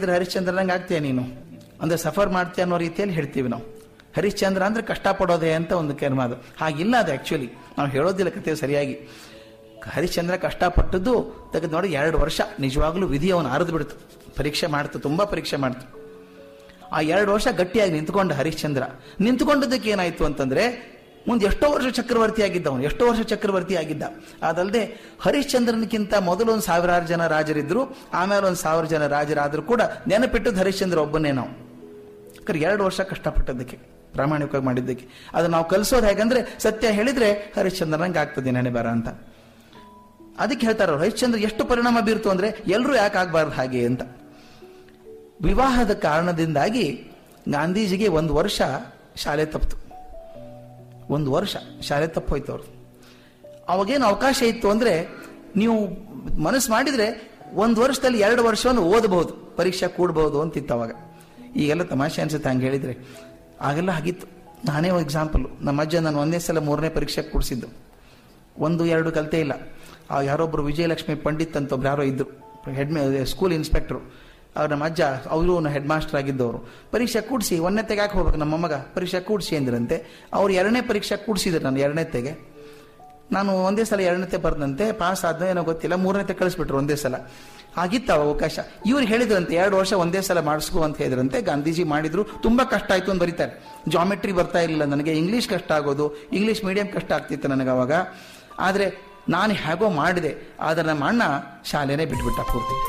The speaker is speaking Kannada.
ಹೇಳಿದ್ರೆ ಹರಿಶ್ಚಂದ್ರನಂಗೆ ಆಗ್ತೀಯ ನೀನು ಅಂದ್ರೆ ಸಫರ್ ಮಾಡ್ತೀಯ ಅನ್ನೋ ರೀತಿಯಲ್ಲಿ ಹೇಳ್ತೀವಿ ನಾವು ಹರಿಶ್ಚಂದ್ರ ಅಂದ್ರೆ ಕಷ್ಟಪಡೋದೇ ಅಂತ ಒಂದು ಕರ್ಮ ಅದು ಹಾಗಿಲ್ಲ ಅದು ಆಕ್ಚುಲಿ ನಾವು ಹೇಳೋದಿಲ್ಲ ಕತೆ ಸರಿಯಾಗಿ ಹರಿಶ್ಚಂದ್ರ ಕಷ್ಟಪಟ್ಟದ್ದು ತೆಗೆದು ನೋಡಿ ಎರಡು ವರ್ಷ ನಿಜವಾಗ್ಲೂ ವಿಧಿ ಅವನು ಅರಿದು ಬಿಡ್ತು ಪರೀಕ್ಷೆ ಮಾಡ್ತು ತುಂಬಾ ಪರೀಕ್ಷೆ ಮಾಡ್ತು ಆ ಎರಡು ವರ್ಷ ಗಟ್ಟಿಯಾಗಿ ನಿಂತ್ಕೊಂಡ ಹರಿಶ್ಚಂದ್ರ ನಿಂತ್ಕೊಂಡದಕ್ಕೆ ಏನಾಯ್ತು ಅಂತಂದ್ರೆ ಮುಂದೆ ಎಷ್ಟೋ ವರ್ಷ ಚಕ್ರವರ್ತಿ ಆಗಿದ್ದ ಅವನು ಎಷ್ಟೋ ವರ್ಷ ಚಕ್ರವರ್ತಿ ಆಗಿದ್ದ ಅದಲ್ಲದೆ ಹರಿಶ್ಚಂದ್ರನಕ್ಕಿಂತ ಮೊದಲು ಒಂದು ಸಾವಿರಾರು ಜನ ರಾಜರಿದ್ರು ಆಮೇಲೆ ಒಂದು ಸಾವಿರ ಜನ ರಾಜರಾದ್ರೂ ಕೂಡ ನೆನಪಿಟ್ಟದ್ದು ಹರಿಶ್ಚಂದ್ರ ಒಬ್ಬನೇ ನಾವು ಯಾಕಂದ್ರೆ ಎರಡು ವರ್ಷ ಕಷ್ಟಪಟ್ಟದ್ದಕ್ಕೆ ಪ್ರಾಮಾಣಿಕವಾಗಿ ಮಾಡಿದ್ದಕ್ಕೆ ಅದು ನಾವು ಕಲಿಸೋದು ಹೇಗಂದ್ರೆ ಸತ್ಯ ಹೇಳಿದ್ರೆ ಹರಿಶ್ಚಂದ್ರನಂಗೆ ಆಗ್ತದೆ ನೆನೆ ಬರ ಅಂತ ಅದಕ್ಕೆ ಹೇಳ್ತಾರೆ ಅವ್ರು ಹರಿಶ್ಚಂದ್ರ ಎಷ್ಟು ಪರಿಣಾಮ ಬೀರ್ತು ಅಂದ್ರೆ ಎಲ್ಲರೂ ಯಾಕೆ ಆಗ್ಬಾರ್ದು ಹಾಗೆ ಅಂತ ವಿವಾಹದ ಕಾರಣದಿಂದಾಗಿ ಗಾಂಧೀಜಿಗೆ ಒಂದು ವರ್ಷ ಶಾಲೆ ತಪ್ಪಿತು ಒಂದು ವರ್ಷ ಶಾಲೆ ತಪ್ಪೋಯ್ತು ಅವ್ರು ಅವಾಗೇನು ಅವಕಾಶ ಇತ್ತು ಅಂದ್ರೆ ನೀವು ಮನಸ್ಸು ಮಾಡಿದ್ರೆ ಒಂದು ವರ್ಷದಲ್ಲಿ ಎರಡು ವರ್ಷವನ್ನು ಓದಬಹುದು ಪರೀಕ್ಷೆ ಕೂಡಬಹುದು ಅಂತಿತ್ತು ಅವಾಗ ಈಗೆಲ್ಲ ತಮಾಷೆ ಅನ್ಸುತ್ತೆ ಹಂಗೆ ಹೇಳಿದ್ರೆ ಆಗೆಲ್ಲ ಹಾಗಿತ್ತು ನಾನೇ ಎಕ್ಸಾಂಪಲ್ ನಮ್ಮ ಅಜ್ಜ ನಾನು ಒಂದೇ ಸಲ ಮೂರನೇ ಪರೀಕ್ಷೆ ಕೂಡಿಸಿದ್ದು ಒಂದು ಎರಡು ಕಲಿತೇ ಇಲ್ಲ ಆ ಯಾರೊಬ್ರು ವಿಜಯಲಕ್ಷ್ಮಿ ಪಂಡಿತ್ ಅಂತ ಒಬ್ರು ಯಾರೋ ಇದ್ರು ಹೆಡ್ ಸ್ಕೂಲ್ ಇನ್ಸ್ಪೆಕ್ಟರ್ ಅವ್ರು ನಮ್ಮ ಅಜ್ಜ ಅವರು ಹೆಡ್ ಮಾಸ್ಟರ್ ಆಗಿದ್ದವರು ಪರೀಕ್ಷೆ ಕೂಡಿಸಿ ಒಂದನೇತೆಗೆ ಯಾಕೆ ಹೋಗ್ಬೇಕು ನಮ್ಮ ಮೊಮ್ಮಗ ಪರೀಕ್ಷೆ ಕೂಡಿಸಿ ಅಂದ್ರಂತೆ ಅವ್ರು ಎರಡನೇ ಪರೀಕ್ಷೆ ಕೂಡಿಸಿದ್ರು ನಾನು ಎರಡನೇತೆಗೆ ನಾನು ಒಂದೇ ಸಲ ಎರಡನೇತೆ ಬರ್ದಂತೆ ಪಾಸ್ ಆದ್ನೋ ಏನೋ ಗೊತ್ತಿಲ್ಲ ಮೂರನೇತೆ ಕಳಿಸ್ಬಿಟ್ರು ಒಂದೇ ಸಲ ಆಗಿತ್ತು ಆ ಅವಕಾಶ ಇವ್ರು ಹೇಳಿದ್ರಂತೆ ಎರಡು ವರ್ಷ ಒಂದೇ ಸಲ ಮಾಡಿಸ್ಕೋ ಅಂತ ಹೇಳಿದ್ರಂತೆ ಗಾಂಧೀಜಿ ಮಾಡಿದ್ರು ತುಂಬಾ ಕಷ್ಟ ಆಯ್ತು ಅಂತ ಬರೀತಾರೆ ಜಾಮೆಟ್ರಿ ಬರ್ತಾ ಇರಲಿಲ್ಲ ನನಗೆ ಇಂಗ್ಲಿಷ್ ಕಷ್ಟ ಆಗೋದು ಇಂಗ್ಲಿಷ್ ಮೀಡಿಯಂ ಕಷ್ಟ ಆಗ್ತಿತ್ತು ನನಗೆ ಅವಾಗ ಆದ್ರೆ ನಾನು ಹೇಗೋ ಮಾಡಿದೆ ಆದ್ರೆ ನಮ್ಮ ಅಣ್ಣ ಶಾಲೆನೇ ಬಿಟ್ಬಿಟ್ಟ ಪೂರ್ತಿ